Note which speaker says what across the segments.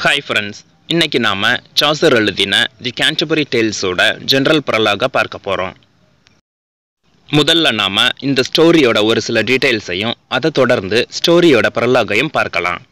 Speaker 1: hi friends இன்னைக்கு நாம Chaucer எழுதின தி கேன்டபரி டேல்ஸோட ஜெனரல் ப்ரலாக பார்க்க போகிறோம் முதல்ல நாம இந்த ஸ்டோரியோட ஒரு சில டீட்டெயில்ஸையும் அதை தொடர்ந்து ஸ்டோரியோட ப்ரலாகையும் பார்க்கலாம்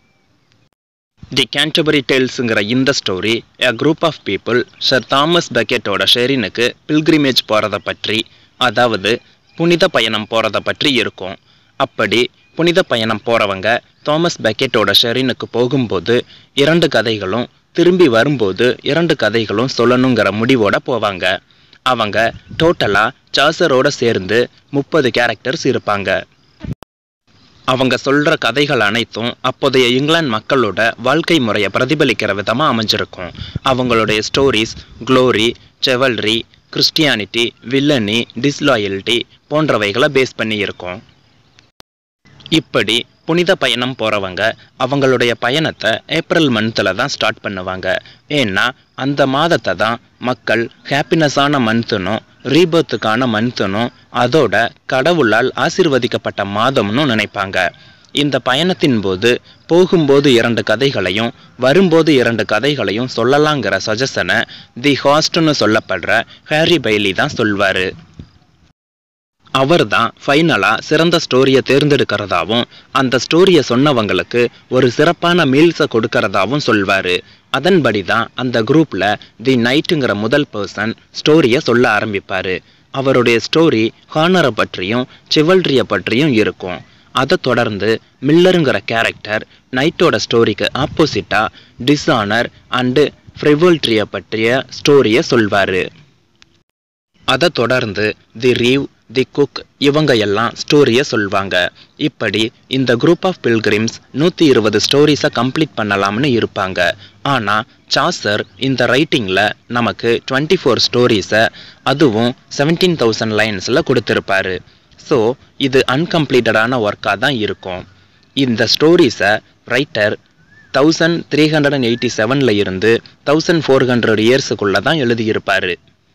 Speaker 1: தி கேன்டபரி டேல்ஸுங்கிற இந்த story a group of people Sir Thomas பெக்கெட்டோட ஷெரினுக்கு பில்கிரிமேஜ் போகிறத பற்றி அதாவது புனித பயணம் போகிறத பற்றி இருக்கும் அப்படி புனித பயணம் போகிறவங்க தாமஸ் பெக்கெட்டோட ஷெரினுக்கு போகும்போது இரண்டு கதைகளும் திரும்பி வரும்போது இரண்டு கதைகளும் சொல்லணுங்கிற முடிவோட போவாங்க அவங்க டோட்டலாக சாசரோட சேர்ந்து முப்பது கேரக்டர்ஸ் இருப்பாங்க அவங்க சொல்கிற கதைகள் அனைத்தும் அப்போதைய இங்கிலாந்து மக்களோட வாழ்க்கை முறையை பிரதிபலிக்கிற விதமாக அமைஞ்சிருக்கும் அவங்களுடைய stories glory chivalry Christianity villainy disloyalty போன்றவைகளை பேஸ் பண்ணி இருக்கும் இப்படி புனித பயணம் போகிறவங்க அவங்களுடைய பயணத்தை ஏப்ரல் மந்தில் தான் ஸ்டார்ட் பண்ணுவாங்க ஏன்னா அந்த மாதத்தை தான் மக்கள் ஹாப்பினஸான மந்த்துனும் ரீபர்த்துக்கான மந்த்துனும் அதோட கடவுளால் ஆசீர்வதிக்கப்பட்ட மாதம்னு நினைப்பாங்க இந்த பயணத்தின் போது போகும்போது இரண்டு கதைகளையும் வரும்போது இரண்டு கதைகளையும் சொல்லலாங்கிற சஜஷனை தி ஹாஸ்ட்னு சொல்லப்படுற ஹாரி பைலி தான் சொல்வார் அவர் தான் ஃபைனலாக சிறந்த ஸ்டோரியை தேர்ந்தெடுக்கிறதாவும் அந்த ஸ்டோரியை சொன்னவங்களுக்கு ஒரு சிறப்பான மீல்ஸை கொடுக்கறதாவும் சொல்வார் அதன்படி தான் அந்த குரூப்பில் தி நைட்டுங்கிற முதல் பர்சன் ஸ்டோரியை சொல்ல ஆரம்பிப்பார் அவருடைய ஸ்டோரி ஹானரை பற்றியும் சிவல்ரியை பற்றியும் இருக்கும் அதை தொடர்ந்து மில்லருங்கிற கேரக்டர் நைட்டோட ஸ்டோரிக்கு ஆப்போசிட்டாக டிஸானர் அண்டு ஃப்ரிவல்ட்ரியை பற்றிய ஸ்டோரியை சொல்வார் அதை தொடர்ந்து தி ரீவ் தி குக் இவங்க எல்லாம் ஸ்டோரியை சொல்வாங்க இப்படி இந்த குரூப் ஆஃப் பில்கிரிம்ஸ் நூற்றி இருபது ஸ்டோரிஸை கம்ப்ளீட் பண்ணலாம்னு இருப்பாங்க ஆனால் சாசர் இந்த ரைட்டிங்கில் நமக்கு டுவெண்ட்டி ஃபோர் ஸ்டோரிஸை அதுவும் செவன்டீன் தௌசண்ட் லைன்ஸில் கொடுத்துருப்பாரு ஸோ இது அன்கம்ப்ளீட்டடான ஒர்க்காக தான் இருக்கும் இந்த ஸ்டோரிஸை writer thousand three hundred and eighty செவனில் இருந்து தௌசண்ட் ஃபோர் ஹண்ட்ரட் இயர்ஸுக்குள்ளே தான் எழுதியிருப்பார்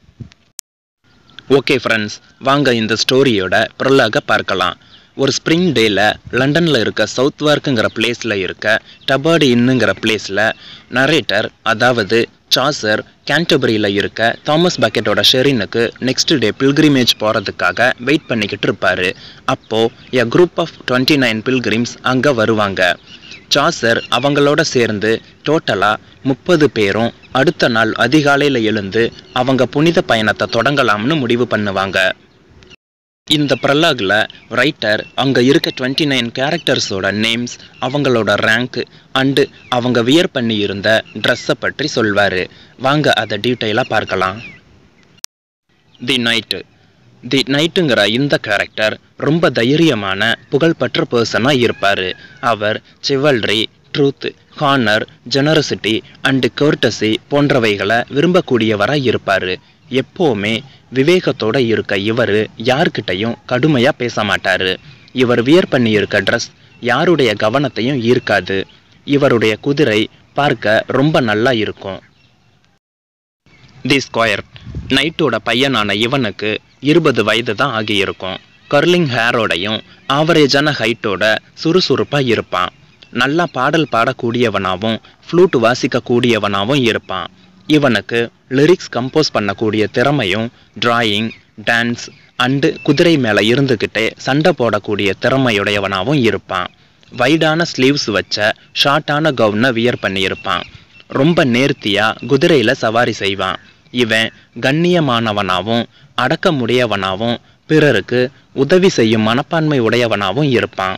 Speaker 1: ஓகே ஃப்ரெண்ட்ஸ் வாங்க இந்த ஸ்டோரியோட ப்ரொலாக பார்க்கலாம் ஒரு ஸ்ப்ரிங் டேல லண்டனில் இருக்க சவுத் வார்க்குங்கிற பிளேஸில் இருக்க டபாடி இன்னுங்கிற பிளேஸில் நரேட்டர் அதாவது சாசர் கேன்டபரியில் இருக்க தாமஸ் பக்கெட்டோட ஷெரினுக்கு நெக்ஸ்ட் டே பில்கிரிமேஜ் போகிறதுக்காக வெயிட் பண்ணிக்கிட்டு இருப்பார் அப்போது a group of twenty nine pilgrims அங்கே வருவாங்க சாசர் அவங்களோட சேர்ந்து டோட்டலாக முப்பது பேரும் அடுத்த நாள் அதிகாலையில் எழுந்து அவங்க புனித பயணத்தை தொடங்கலாம்னு முடிவு பண்ணுவாங்க இந்த ப்ரலாகில் ரைட்டர் அங்கே இருக்க டுவெண்ட்டி நைன் கேரக்டர்ஸோட நேம்ஸ் அவங்களோட ரேங்க் அண்டு அவங்க வியர் பண்ணி இருந்த ட்ரெஸ்ஸை பற்றி சொல்வார் வாங்க அதை டீட்டெயிலாக பார்க்கலாம் தி நைட்டு தி நைட்டுங்கிற இந்த கேரக்டர் ரொம்ப தைரியமான புகழ்பெற்ற பர்சனாக இருப்பார் அவர் chivalry truth honour generosity and courtesy போன்றவைகளை விரும்பக்கூடியவராக இருப்பார் எப்போவுமே விவேகத்தோட இருக்க இவர் யார்கிட்டையும் கடுமையாக பேச மாட்டார் இவர் வியர் பண்ணி இருக்க ட்ரெஸ் யாருடைய கவனத்தையும் ஈர்க்காது இவருடைய குதிரை பார்க்க ரொம்ப நல்லா இருக்கும் தி ஸ்கொயர் நைட்டோட பையனான இவனுக்கு இருபது வயது தான் ஆகியிருக்கும் கர்லிங் ஹேரோடையும் ஆவரேஜான ஹைட்டோட சுறுசுறுப்பாக இருப்பான் நல்லா பாடல் பாடக்கூடியவனாகவும் ஃப்ளூட் வாசிக்கக்கூடியவனாகவும் இருப்பான் இவனுக்கு லிரிக்ஸ் கம்போஸ் பண்ணக்கூடிய திறமையும் டிராயிங் டான்ஸ் அண்டு குதிரை மேலே இருந்துக்கிட்டே சண்டை போடக்கூடிய திறமையுடையவனாகவும் இருப்பான் வைடான ஸ்லீவ்ஸ் வச்ச ஷார்ட்டான கவுனை வியர் பண்ணியிருப்பான் ரொம்ப நேர்த்தியாக குதிரையில் சவாரி செய்வான் இவன் கண்ணியமானவனாகவும் அடக்கமுடையவனாகவும் பிறருக்கு உதவி செய்யும் மனப்பான்மை உடையவனாகவும் இருப்பான்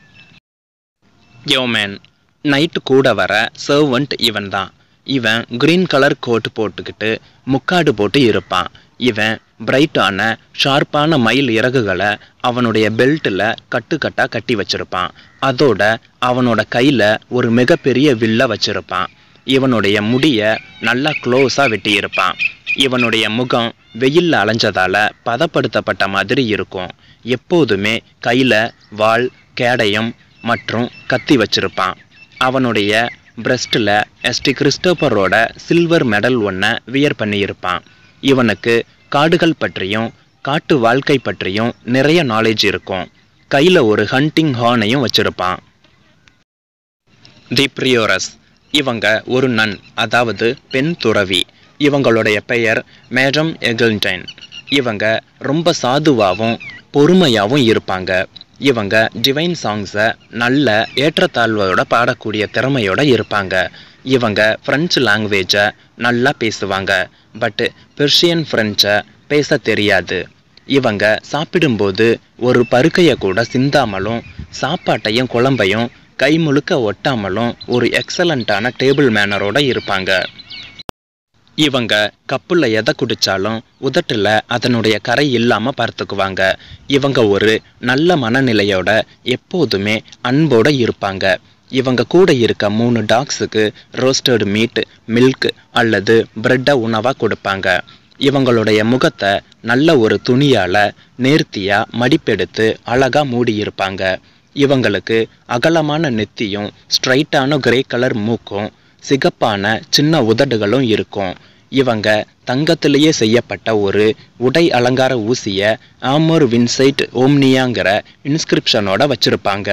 Speaker 1: யோமேன் நைட்டு கூட வர சர்வன்ட் இவன் தான் இவன் கிரீன் கலர் கோட் போட்டுக்கிட்டு முக்காடு போட்டு இருப்பான் இவன் பிரைட்டான ஷார்ப்பான மயில் இறகுகளை அவனுடைய பெல்ட்டில் கட்டுக்கட்டாக கட்டி வச்சிருப்பான் அதோட அவனோட கையில் ஒரு மிகப்பெரிய வில்ல வச்சிருப்பான் இவனுடைய முடிய நல்லா க்ளோஸாக வெட்டியிருப்பான் இவனுடைய முகம் வெயில்ல அலைஞ்சதால பதப்படுத்தப்பட்ட மாதிரி இருக்கும் எப்போதுமே கையில் வாள் கேடயம் மற்றும் கத்தி வச்சிருப்பான் அவனுடைய பிரஸ்டில் எஸ்டி கிறிஸ்டோபரோட சில்வர் மெடல் ஒன்றை வியர் பண்ணியிருப்பான் இவனுக்கு காடுகள் பற்றியும் காட்டு வாழ்க்கை பற்றியும் நிறைய நாலேஜ் இருக்கும் கையில் ஒரு ஹண்டிங் ஹார்னையும் வச்சிருப்பான் தி பிரியோரஸ் இவங்க ஒரு நன் அதாவது பெண் துறவி இவங்களுடைய பெயர் மேடம் எகில்டைன் இவங்க ரொம்ப சாதுவாகவும் பொறுமையாகவும் இருப்பாங்க இவங்க டிவைன் சாங்ஸை நல்ல ஏற்றத்தாழ்வோட பாடக்கூடிய திறமையோட இருப்பாங்க இவங்க ஃப்ரெஞ்சு லாங்குவேஜை நல்லா பேசுவாங்க பட் பெர்ஷியன் ஃப்ரெஞ்சை பேச தெரியாது இவங்க சாப்பிடும்போது ஒரு பருக்கையை கூட சிந்தாமலும் சாப்பாட்டையும் குழம்பையும் கை முழுக்க ஒட்டாமலும் ஒரு எக்ஸலண்ட்டான டேபிள் மேனரோட இருப்பாங்க இவங்க கப்புல எதை குடிச்சாலும் உதட்டுல அதனுடைய கரை இல்லாம பார்த்துக்குவாங்க இவங்க ஒரு நல்ல மனநிலையோட எப்போதுமே அன்போட இருப்பாங்க இவங்க கூட இருக்க மூணு டாக்ஸுக்கு ரோஸ்டர்டு மீட் மில்க் அல்லது பிரெட்டை உணவா கொடுப்பாங்க இவங்களுடைய முகத்தை நல்ல ஒரு துணியால நேர்த்தியா மடிப்பெடுத்து அழகா மூடி இருப்பாங்க இவங்களுக்கு அகலமான நெத்தியும் ஸ்ட்ரைட்டான கிரே கலர் மூக்கும் சிகப்பான சின்ன உதடுகளும் இருக்கும் இவங்க தங்கத்திலேயே செய்யப்பட்ட ஒரு உடை அலங்கார ஊசிய ஆமோர் வின்சைட் ஓம்னியாங்கிற இன்ஸ்கிரிப்ஷனோட வச்சிருப்பாங்க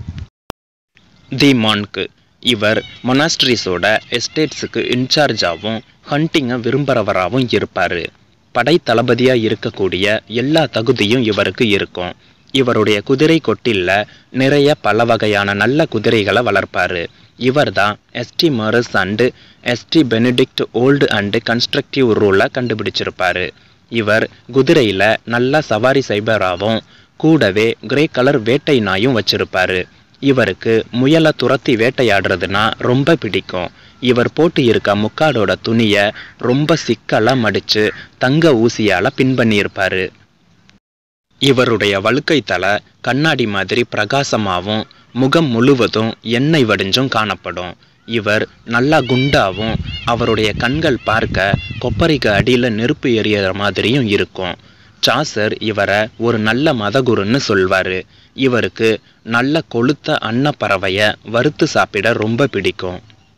Speaker 1: தி மான்க்கு இவர் மொனாஸ்ட்ரிஸோட எஸ்டேட்ஸுக்கு இன்சார்ஜாகவும் ஹண்டிங்கை விரும்புகிறவராகவும் இருப்பார் படை தளபதியாக இருக்கக்கூடிய எல்லா தகுதியும் இவருக்கு இருக்கும் இவருடைய குதிரை கொட்டில்ல நிறைய பல வகையான நல்ல குதிரைகளை வளர்ப்பாரு இவர் தான் ST Maurus and ST Benedict old and constructive ரூலை கண்டுபிடிச்சிருப்பாரு இவர் குதிரையில் நல்லா சவாரி செய்பராகவும் கூடவே கிரே கலர் வேட்டை நாயும் வச்சிருப்பாரு இவருக்கு முயலை துரத்தி வேட்டையாடுறதுனா ரொம்ப பிடிக்கும் இவர் போட்டு இருக்க முக்காடோட துணியை ரொம்ப சிக்கலா மடிச்சு தங்க ஊசியால பின் பண்ணியிருப்பாரு இவருடைய வழுக்கை தலை கண்ணாடி மாதிரி பிரகாசமாகவும் முகம் முழுவதும் எண்ணெய் வடிஞ்சும் காணப்படும் இவர் நல்லா குண்டாவும் அவருடைய கண்கள் பார்க்க கொப்பரைக்கு அடியில் நெருப்பு எரியற மாதிரியும் இருக்கும் சாசர் இவரை ஒரு நல்ல மதகுருன்னு சொல்வாரு இவருக்கு நல்ல கொளுத்த அன்னப்பறவைய வறுத்து சாப்பிட ரொம்ப பிடிக்கும்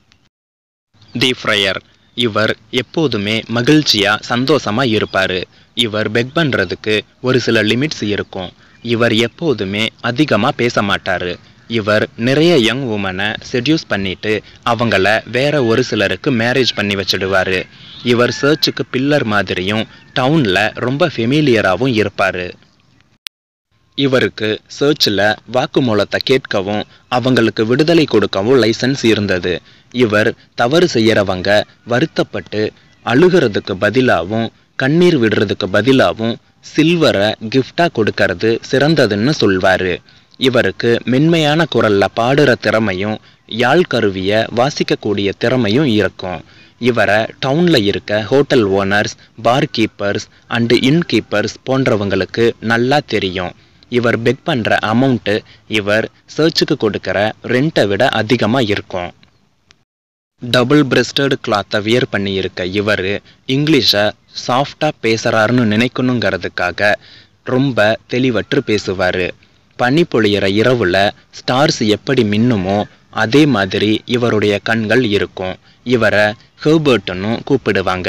Speaker 1: தி ஃப்ரையர் இவர் எப்போதுமே மகிழ்ச்சியா சந்தோஷமா இருப்பாரு இவர் பெக் பண்றதுக்கு ஒரு சில லிமிட்ஸ் இருக்கும் இவர் எப்போதுமே அதிகமா பேச மாட்டாரு இவர் நிறைய யங் உமனை செட்யூஸ் பண்ணிட்டு அவங்கள வேற ஒரு சிலருக்கு மேரேஜ் பண்ணி வச்சிடுவாரு இவர் சர்ச்சுக்கு பில்லர் மாதிரியும் டவுன்ல ரொம்ப ஃபெமிலியராகவும் இருப்பாரு இவருக்கு சர்ச்சில் வாக்குமூலத்தை கேட்கவும் அவங்களுக்கு விடுதலை கொடுக்கவும் லைசன்ஸ் இருந்தது இவர் தவறு செய்யறவங்க வருத்தப்பட்டு அழுகிறதுக்கு பதிலாகவும் கண்ணீர் விடுறதுக்கு பதிலாகவும் சில்வரை கிஃப்டா கொடுக்கறது சிறந்ததுன்னு சொல்வாரு இவருக்கு மென்மையான குரல்ல பாடுற திறமையும் யாழ் கருவிய வாசிக்கக்கூடிய திறமையும் இருக்கும் இவரை டவுன்ல இருக்க hotel owners barkeepers and innkeepers போன்றவங்களுக்கு நல்லா தெரியும் இவர் பெக் பண்ற அமௌண்ட்டு இவர் சர்ச்சுக்கு கொடுக்கிற ரெண்ட்டை விட அதிகமாக இருக்கும் டபுள் பிரஸ்டட் கிளாத்தை வியர் பண்ணியிருக்க இவர் இங்கிலீஷை சாஃப்டாக பேசுகிறாருன்னு நினைக்கணுங்கிறதுக்காக ரொம்ப தெளிவற்று பேசுவார் பனி பொழியிற இரவுல ஸ்டார்ஸ் எப்படி மின்னுமோ அதே மாதிரி இவருடைய கண்கள் இருக்கும் இவரை ஹெர்பர்ட்னு கூப்பிடுவாங்க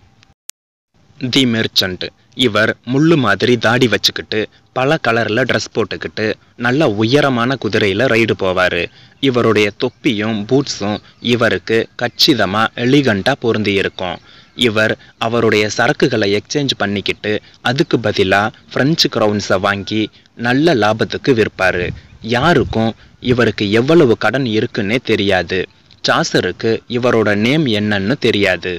Speaker 1: தி மெர்ச்சன்ட் இவர் முள்ளு மாதிரி தாடி வச்சுக்கிட்டு பல கலரில் ட்ரெஸ் போட்டுக்கிட்டு நல்ல உயரமான குதிரையில் ரைடு போவார் இவருடைய தொப்பியும் பூட்ஸும் இவருக்கு கச்சிதமாக எலிகண்ட்டாக பொருந்தி இருக்கும் இவர் அவருடைய சரக்குகளை எக்ஸ்சேஞ்ச் பண்ணிக்கிட்டு அதுக்கு பதிலாக ஃப்ரெஞ்சு க்ரௌன்ஸை வாங்கி நல்ல லாபத்துக்கு விற்பார் யாருக்கும் இவருக்கு எவ்வளவு கடன் இருக்குன்னே தெரியாது சாசருக்கு இவரோட நேம் என்னன்னு தெரியாது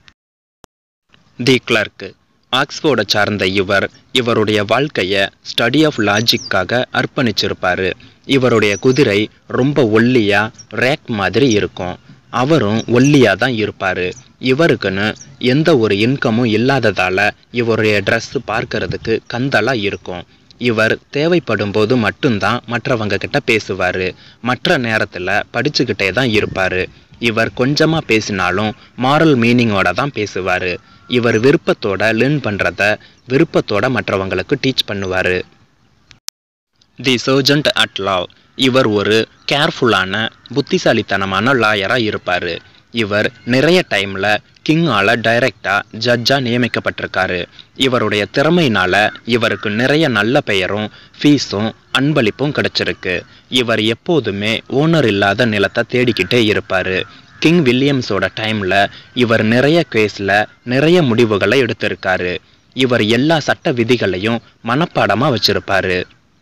Speaker 1: தி கிளர்க்கு ஆக்ஸ்போர்டை சார்ந்த இவர் இவருடைய வாழ்க்கையை ஸ்டடி ஆஃப் லாஜிக்காக அர்ப்பணிச்சிருப்பாரு இவருடைய குதிரை ரொம்ப ஒல்லியா ரேக் மாதிரி இருக்கும் அவரும் ஒல்லியா தான் இருப்பாரு இவருக்குன்னு எந்த ஒரு இன்கமும் இல்லாததால இவருடைய ட்ரெஸ் பார்க்கறதுக்கு கந்தலா இருக்கும் இவர் தேவைப்படும் போது மட்டும்தான் மற்றவங்க கிட்ட பேசுவாரு மற்ற நேரத்துல படிச்சுக்கிட்டே தான் இருப்பாரு இவர் கொஞ்சமா பேசினாலும் மாரல் மீனிங்கோட தான் பேசுவாரு இவர் விருப்பத்தோட லேர்ன் பண்றத விருப்பத்தோட மற்றவங்களுக்கு டீச் பண்ணுவாரு தி சர்ஜன்ட் அட் லா இவர் ஒரு கேர்ஃபுல்லான புத்திசாலித்தனமான லாயராக இருப்பார் இவர் நிறைய டைமில் கிங்கால டைரக்டாக ஜட்ஜாக நியமிக்கப்பட்டிருக்காரு இவருடைய திறமையினால இவருக்கு நிறைய நல்ல பெயரும் ஃபீஸும் அன்பளிப்பும் கிடைச்சிருக்கு இவர் எப்போதுமே ஓனர் இல்லாத நிலத்தை தேடிக்கிட்டே இருப்பார் கிங் வில்லியம்ஸோட டைமில் இவர் நிறைய கேஸில் நிறைய முடிவுகளை எடுத்திருக்காரு இவர் எல்லா சட்ட விதிகளையும் மனப்பாடமாக வச்சிருப்பாரு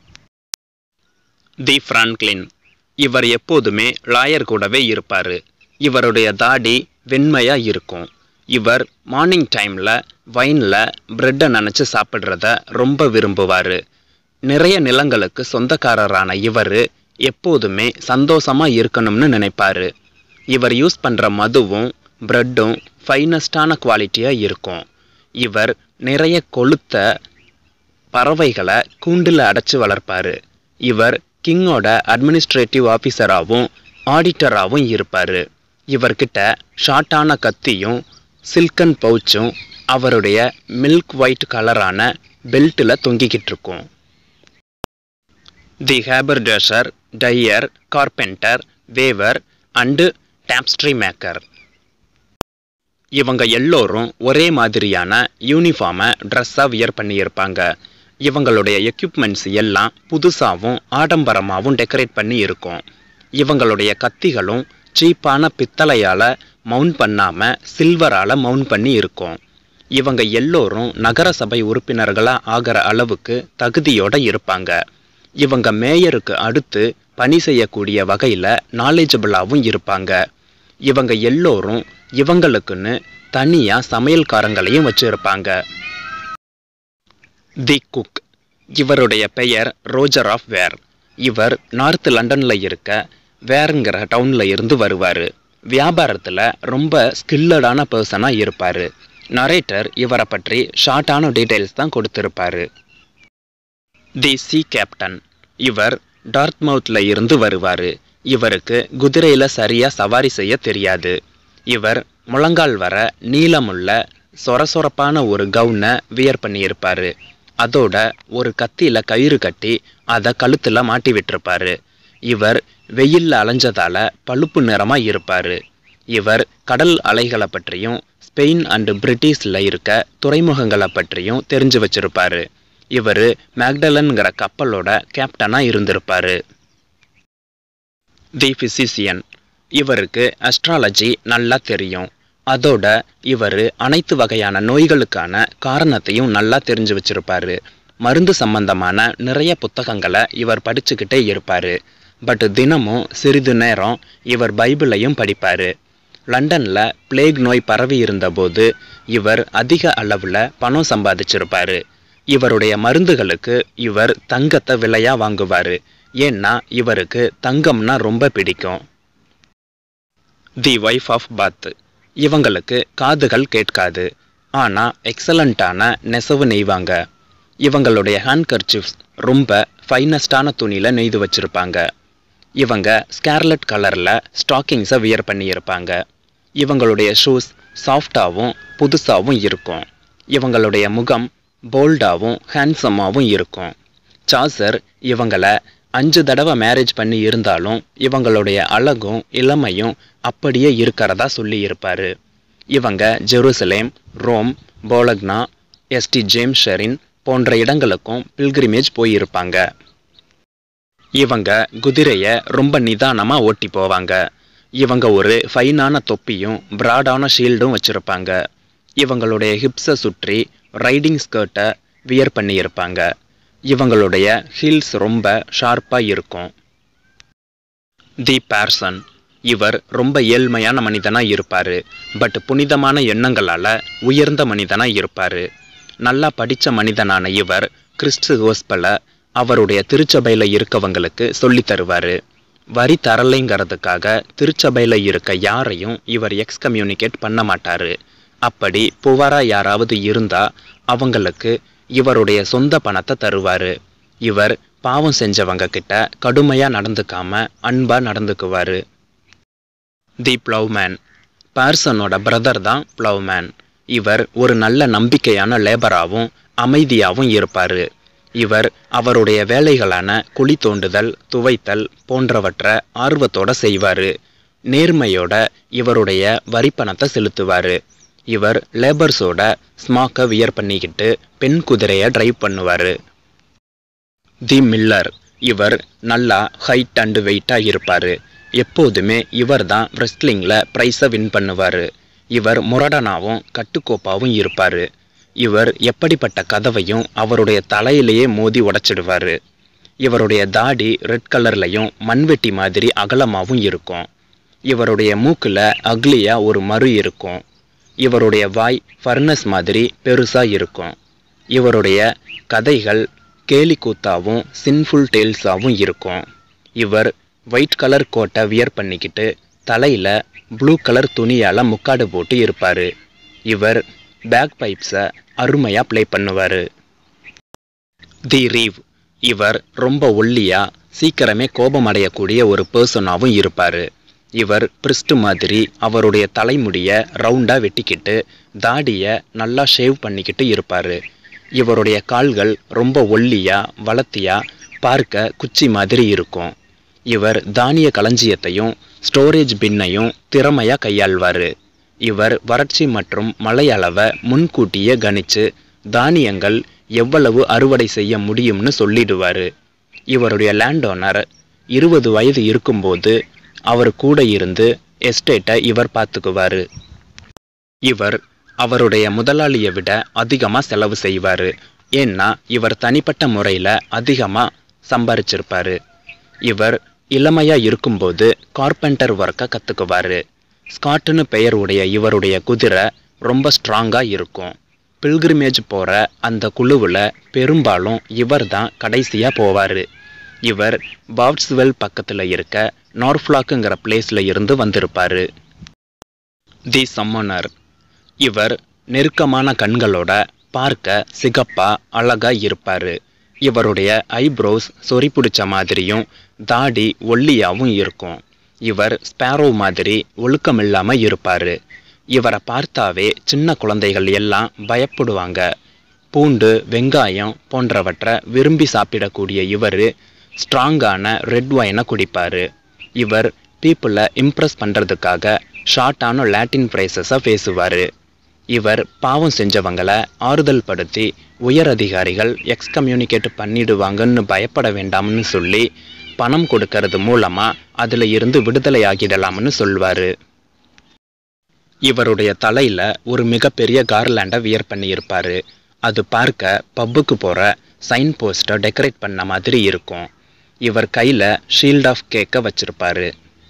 Speaker 1: தி ஃப்ரான்க்ளின் இவர் எப்போதுமே லாயர் கூடவே இருப்பார் இவருடைய தாடி வெண்மையாக இருக்கும் இவர் மார்னிங் டைமில் வைனில் ப்ரெட்டை நினச்சி சாப்பிட்றத ரொம்ப விரும்புவார் நிறைய நிலங்களுக்கு சொந்தக்காரரான இவர் எப்போதுமே சந்தோஷமாக இருக்கணும்னு நினைப்பார் இவர் யூஸ் பண்ணுற மதுவும் ப்ரெட்டும் ஃபைனஸ்டான குவாலிட்டியாக இருக்கும் இவர் நிறைய கொளுத்த பறவைகளை கூண்டில் அடைச்சி வளர்ப்பார் இவர் கிங்கோட அட்மினிஸ்ட்ரேட்டிவ் ஆஃபீஸராகவும் ஆடிட்டராகவும் இருப்பார் இவர்கிட்ட ஷார்ட்டான கத்தியும் சில்கன் பவுச்சும் அவருடைய மில்க் ஒயிட் கலரான பெல்ட்டில் தொங்கிக்கிட்டு இருக்கும் the haberdasher dyer carpenter weaver and tapestry maker இவங்க எல்லோரும் ஒரே மாதிரியான யூனிஃபார்மை ட்ரெஸ்ஸாக வியர் பண்ணியிருப்பாங்க இவங்களுடைய எக்யூப்மெண்ட்ஸ் எல்லாம் புதுசாகவும் ஆடம்பரமாகவும் டெக்கரேட் பண்ணி இருக்கும் இவங்களுடைய கத்திகளும் சீப்பான பித்தளையால் மவுண்ட் பண்ணாமல் சில்வரால் மவுண்ட் பண்ணி இருக்கும் இவங்க எல்லோரும் நகர சபை உறுப்பினர்களாக ஆகிற அளவுக்கு தகுதியோடு இருப்பாங்க இவங்க மேயருக்கு அடுத்து பணி செய்யக்கூடிய வகையில் நாலேஜபிளாகவும் இருப்பாங்க இவங்க எல்லோரும் இவங்களுக்குன்னு தனியாக சமையல்காரங்களையும் வச்சுருப்பாங்க தி குக் இவருடைய பெயர் ரோஜர் ஆஃப் வேர் இவர் நார்த் லண்டனில் இருக்க வேருங்கிற டவுனில் இருந்து வருவார் வியாபாரத்தில் ரொம்ப ஸ்கில்லடான பர்சனாக இருப்பார் நரேட்டர் இவரை பற்றி ஷார்ட்டான டீட்டெயில்ஸ் தான் கொடுத்துருப்பாரு தி சி கேப்டன் இவர் டார்த்மவுத்தில் இருந்து வருவார் இவருக்கு குதிரையில் சரியாக சவாரி செய்ய தெரியாது இவர் முழங்கால் வர நீளமுள்ள சொரசொரப்பான ஒரு கவுனை வியர் பண்ணியிருப்பார் அதோட ஒரு கத்தியில் கயிறு கட்டி அதை கழுத்தில் மாட்டி விட்டிருப்பாரு இவர் வெயிலில் அலைஞ்சதால பழுப்பு நிறமாக இருப்பார் இவர் கடல் அலைகளை பற்றியும் ஸ்பெயின் அண்டு பிரிட்டிஷில் இருக்க துறைமுகங்களை பற்றியும் தெரிஞ்சு வச்சிருப்பாரு இவர் மேக்டலன்கிற கப்பலோட கேப்டனாக இருந்திருப்பாரு தி ஃபிசிசியன் இவருக்கு அஸ்ட்ராலஜி நல்லா தெரியும் அதோட இவர் அனைத்து வகையான நோய்களுக்கான காரணத்தையும் நல்லா தெரிஞ்சு வச்சிருப்பாரு மருந்து சம்பந்தமான நிறைய புத்தகங்களை இவர் படிச்சுக்கிட்டே இருப்பார் பட் தினமும் சிறிது நேரம் இவர் பைபிளையும் படிப்பார் லண்டனில் பிளேக் நோய் பரவி இருந்தபோது இவர் அதிக அளவில் பணம் சம்பாதிச்சிருப்பாரு இவருடைய மருந்துகளுக்கு இவர் தங்கத்தை விலையாக வாங்குவார் ஏன்னா இவருக்கு தங்கம்னா ரொம்ப பிடிக்கும் தி ஒய்ஃப் ஆஃப் பாத் இவங்களுக்கு காதுகள் கேட்காது ஆனால் எக்ஸலண்ட்டான நெசவு நெய்வாங்க இவங்களுடைய ஹேண்ட் கர்ச்சிப்ஸ் ரொம்ப ஃபைனஸ்டான துணியில் நெய்து வச்சுருப்பாங்க இவங்க ஸ்கேர்லட் கலரில் ஸ்டாக்கிங்ஸை வியர் பண்ணியிருப்பாங்க இவங்களுடைய ஷூஸ் சாஃப்டாகவும் புதுசாகவும் இருக்கும் இவங்களுடைய முகம் போல்டாகவும் ஹேண்ட்ஸமாகவும் இருக்கும் சார்சர் இவங்களை அஞ்சு தடவை மேரேஜ் பண்ணி இருந்தாலும் இவங்களுடைய அழகும் இளமையும் அப்படியே இருக்கிறதா சொல்லி இருப்பாரு இவங்க Jerusalem Rome Bologna ST James shrine போன்ற இடங்களுக்கும் பில்கிரிமேஜ் போயிருப்பாங்க இவங்க குதிரையை ரொம்ப நிதானமாக ஓட்டி போவாங்க இவங்க ஒரு ஃபைனான தொப்பியும் பிராடான ஷீல்டும் வச்சுருப்பாங்க இவங்களுடைய ஹிப்ஸை சுற்றி ரைடிங் ஸ்கர்ட்டை வியர் பண்ணியிருப்பாங்க இவங்களுடைய ஹீல்ஸ் ரொம்ப ஷார்ப்பாக இருக்கும் தி பேர்சன் இவர் ரொம்ப ஏழ்மையான மனிதனாக இருப்பார் பட் புனிதமான எண்ணங்களால் உயர்ந்த மனிதனாக இருப்பார் நல்லா படித்த மனிதனான இவர் கிறிஸ்து கோஸ்பலை அவருடைய திருச்சபையில் இருக்கவங்களுக்கு சொல்லித் தருவார் வரி தரலைங்கிறதுக்காக திருச்சபையில் இருக்க யாரையும் இவர் எக்ஸ்கம்யூனிகேட் பண்ண மாட்டார் அப்படி புவராக யாராவது இருந்தால் அவங்களுக்கு இவருடைய சொந்த பணத்தை தருவார் இவர் பாவம் செஞ்சவங்க கிட்ட கடுமையாக நடந்துக்காம அன்பாக நடந்துக்குவார் தி ப்ளவ்மேன் பார்சனோட பிரதர் தான் ப்ளவ்மேன் இவர் ஒரு நல்ல நம்பிக்கையான லேபராகவும் அமைதியாகவும் இருப்பார் இவர் அவருடைய வேலைகளான குழி தோண்டுதல் துவைத்தல் போன்றவற்றை ஆர்வத்தோட செய்வார் நேர்மையோட இவருடைய வரிப்பணத்தை செலுத்துவார் இவர் லேபர்ஸோட ஸ்மாக்கை வியர் பண்ணிக்கிட்டு பெண் குதிரையை டிரைவ் பண்ணுவார் தி மில்லர் இவர் நல்லா ஹைட் அண்டு வெயிட்டாக இருப்பார் எப்போதுமே இவர் தான் ரெஸ்லிங்கில் ப்ரைஸை வின் பண்ணுவார் இவர் முரடனாவும் கட்டுக்கோப்பாவும் இருப்பார் இவர் எப்படிப்பட்ட கதவையும் அவருடைய தலையிலேயே மோதி உடைச்சிடுவார் இவருடைய தாடி ரெட் கலர்லையும் மண்வெட்டி மாதிரி அகலமாகவும் இருக்கும் இவருடைய மூக்கில் அக்லியாக ஒரு மறு இருக்கும் இவருடைய வாய் ஃபர்னஸ் மாதிரி பெருசாக இருக்கும் இவருடைய கதைகள் கேலி கூத்தாவும் சின்ஃபுல் டேல்ஸாகவும் இருக்கும் இவர் ஒயிட் கலர் கோட்டை வியர் பண்ணிக்கிட்டு தலையில் ப்ளூ கலர் துணியால் முக்காடு போட்டு இருப்பார் இவர் பேக் பைப்ஸை அருமையாக ப்ளே பண்ணுவார் தி ரீவ் இவர் ரொம்ப ஒல்லியாக சீக்கிரமே கோபம் அடையக்கூடிய ஒரு பர்சனாகவும் இருப்பார் இவர் பிரிஸ்ட் மாதிரி அவருடைய தலைமுடியை ரவுண்டாக வெட்டிக்கிட்டு தாடியை நல்லா ஷேவ் பண்ணிக்கிட்டு இருப்பார் இவருடைய கால்கள் ரொம்ப ஒல்லியாக வளர்த்தியாக பார்க்க குச்சி மாதிரி இருக்கும் இவர் தானிய களஞ்சியத்தையும் ஸ்டோரேஜ் பின்னையும் திறமையாக கையாள்வார் இவர் வறட்சி மற்றும் மழை அளவை முன்கூட்டியே கணிச்சு தானியங்கள் எவ்வளவு அறுவடை செய்ய முடியும்னு சொல்லிடுவார் இவருடைய லேண்ட் ஓனர் இருபது வயது இருக்கும்போது அவர் கூட இருந்து எஸ்டேட்டை இவர் பார்த்துக்குவார் இவர் அவருடைய முதலாளியை விட அதிகமாக செலவு செய்வார் ஏன்னா இவர் தனிப்பட்ட முறையில் அதிகமாக சம்பாரிச்சிருப்பார் இவர் இளமையாக இருக்கும்போது கார்பெண்டர் ஒர்க்கை கற்றுக்குவார் ஸ்காட்டுன்னு பெயர் உடைய இவருடைய குதிரை ரொம்ப ஸ்ட்ராங்காக இருக்கும் பில்கிரிமேஜ் போகிற அந்த குழுவில் பெரும்பாலும் இவர் தான் கடைசியாக போவார் இவர் பாவ்ஸ்வெல் பக்கத்தில் இருக்க நார்ஃப்ளாக்குங்கிற பிளேஸில் இருந்து வந்திருப்பார் தி சம்மனர் இவர் நெருக்கமான கண்களோட பார்க்க சிகப்பா அழகா இருப்பார் இவருடைய ஐப்ரோஸ் சொறி பிடிச்ச மாதிரியும் தாடி ஒல்லியாகவும் இருக்கும் இவர் ஸ்பேரோ மாதிரி ஒழுக்கமில்லாமல் இருப்பார் இவரை பார்த்தாவே சின்ன குழந்தைகள் எல்லாம் பயப்படுவாங்க பூண்டு வெங்காயம் போன்றவற்றை விரும்பி சாப்பிடக்கூடிய இவர் ஸ்ட்ராங்கான ரெட் ஒயினை குடிப்பார் இவர் பீப்புளை இம்ப்ரெஸ் பண்ணுறதுக்காக ஷார்ட்டான லாட்டின் ஃப்ரேசஸை பேசுவார் இவர் பாவம் செஞ்சவங்களை ஆறுதல் படுத்தி உயர் அதிகாரிகள் எக்ஸ்கம்யூனிகேட் பண்ணிடுவாங்கன்னு பயப்பட வேண்டாம்னு சொல்லி பணம் கொடுக்கறது மூலமாக அதில் இருந்து விடுதலை ஆகிடலாம்னு சொல்வார் இவருடைய தலையில் ஒரு மிகப்பெரிய கார்லாண்டை வியர் பண்ணியிருப்பார் அது பார்க்க பப்புக்கு போகிற சைன் போஸ்ட்டை டெக்கரேட் பண்ண மாதிரி இருக்கும் இவர் கையில் ஷீல்ட் ஆஃப் கேக்கை வச்சிருப்பாரு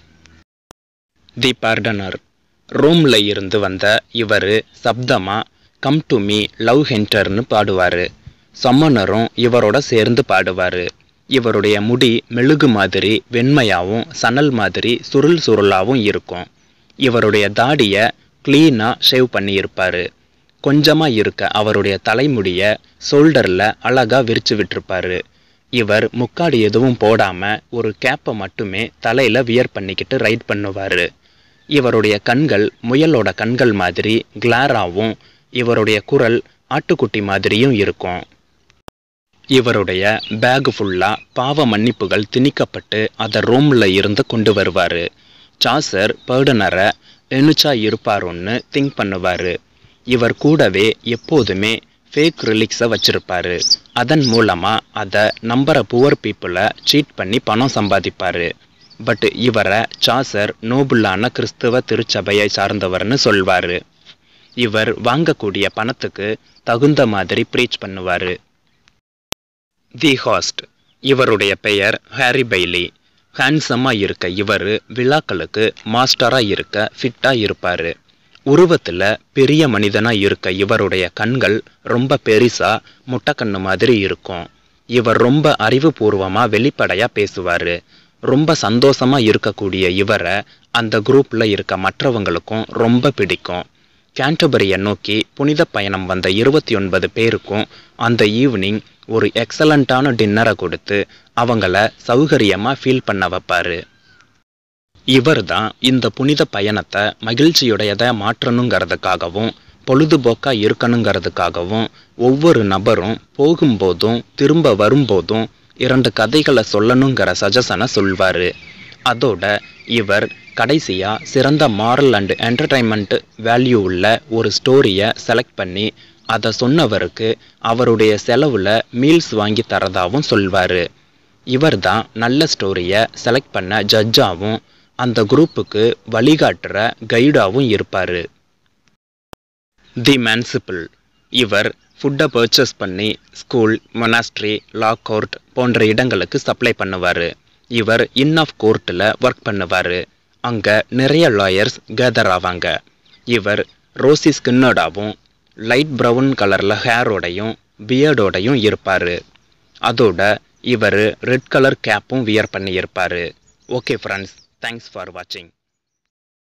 Speaker 1: தி பார்டனர் ரோமில் இருந்து வந்த இவர் சப்தமாக கம் டு மீ லவ் ஹென்டர்னு பாடுவார் சம்மனரும் இவரோட சேர்ந்து பாடுவார் இவருடைய முடி மெழுகு மாதிரி வெண்மையாகவும் சணல் மாதிரி சுருள் சுருளாகவும் இருக்கும் இவருடைய தாடியை க்ளீனாக ஷேவ் பண்ணியிருப்பார் கொஞ்சமாக இருக்க அவருடைய தலைமுடியை ஷோல்டரில் அழகாக விரிச்சு விட்டுருப்பாரு இவர் முக்காடு எதுவும் போடாமல் ஒரு கேப்பை மட்டுமே தலையில் வியர் பண்ணிக்கிட்டு ரைட் பண்ணுவார் இவருடைய கண்கள் முயலோட கண்கள் மாதிரி கிளாராகவும் இவருடைய குரல் ஆட்டுக்குட்டி மாதிரியும் இருக்கும் இவருடைய பேக் ஃபுல்லாக பாவ மன்னிப்புகள் திணிக்கப்பட்டு அதை ரூமில் இருந்து கொண்டு வருவார் சாசர் பேர்டனரை எணுச்சா இருப்பாருன்னு திங்க் பண்ணுவார் இவர் கூடவே எப்போதுமே ஃபேக் ரிலிக்ஸை வச்சிருப்பாரு அதன் மூலமாக அதை நம்புற புவர் பீப்புளை சீட் பண்ணி பணம் சம்பாதிப்பார் பட் இவரை சாசர் நோபுல்லான கிறிஸ்தவ திருச்சபையை சார்ந்தவர்னு சொல்வார் இவர் வாங்கக்கூடிய பணத்துக்கு தகுந்த மாதிரி ப்ரீச் பண்ணுவார் தி ஹாஸ்ட் இவருடைய பெயர் ஹாரி பைலி ஹேண்ட்ஸமாக இருக்க இவர் விழாக்களுக்கு மாஸ்டராக இருக்க ஃபிட்டாக இருப்பார் உருவத்தில் பெரிய மனிதனாக இருக்க இவருடைய கண்கள் ரொம்ப பெருசாக முட்டைக்கண்ணு மாதிரி இருக்கும் இவர் ரொம்ப அறிவுபூர்வமாக வெளிப்படையாக பேசுவார் ரொம்ப சந்தோஷமாக இருக்கக்கூடிய இவரை அந்த குரூப்பில் இருக்க மற்றவங்களுக்கும் ரொம்ப பிடிக்கும் கேன்டபரியை நோக்கி புனித பயணம் வந்த இருபத்தி ஒன்பது பேருக்கும் அந்த ஈவினிங் ஒரு எக்ஸலண்ட்டான டின்னரை கொடுத்து அவங்கள சௌகரியமாக ஃபீல் பண்ண வைப்பார் இவர் தான் இந்த புனித பயணத்தை மகிழ்ச்சியுடையதை மாற்றணுங்கிறதுக்காகவும் பொழுதுபோக்காக இருக்கணுங்கிறதுக்காகவும் ஒவ்வொரு நபரும் போகும்போதும் திரும்ப வரும்போதும் இரண்டு கதைகளை சொல்லணுங்கிற சஜஷனை சொல்வார் அதோட இவர் கடைசியாக சிறந்த மாரல் அண்ட் என்டர்டைன்மெண்ட் வேல்யூ உள்ள ஒரு ஸ்டோரியை செலக்ட் பண்ணி அதை சொன்னவருக்கு அவருடைய செலவில் மீல்ஸ் வாங்கி தரதாகவும் சொல்வார் இவர் தான் நல்ல ஸ்டோரியை செலக்ட் பண்ண ஜட்ஜாகவும் அந்த குரூப்புக்கு வழிகாட்டுற கைடாகவும் இருப்பார் தி மேன்சிபிள் இவர் ஃபுட்டை பர்ச்சேஸ் பண்ணி ஸ்கூல் மொனாஸ்ட்ரி லா கோர்ட் போன்ற இடங்களுக்கு சப்ளை பண்ணுவார் இவர் இன் ஆஃப் கோர்ட்டில் ஒர்க் பண்ணுவார் அங்கே நிறைய லாயர்ஸ் கேதர் ஆவாங்க இவர் ரோசி ஸ்கின்னோடாவும் லைட் ப்ரௌன் கலரில் ஹேரோடையும் பியர்டோடையும் இருப்பார் அதோட இவர் ரெட் கலர் கேப்பும் வியர் பண்ணியிருப்பார் ஓகே ஃப்ரெண்ட்ஸ் தேங்க்ஸ் ஃபார் வாட்சிங்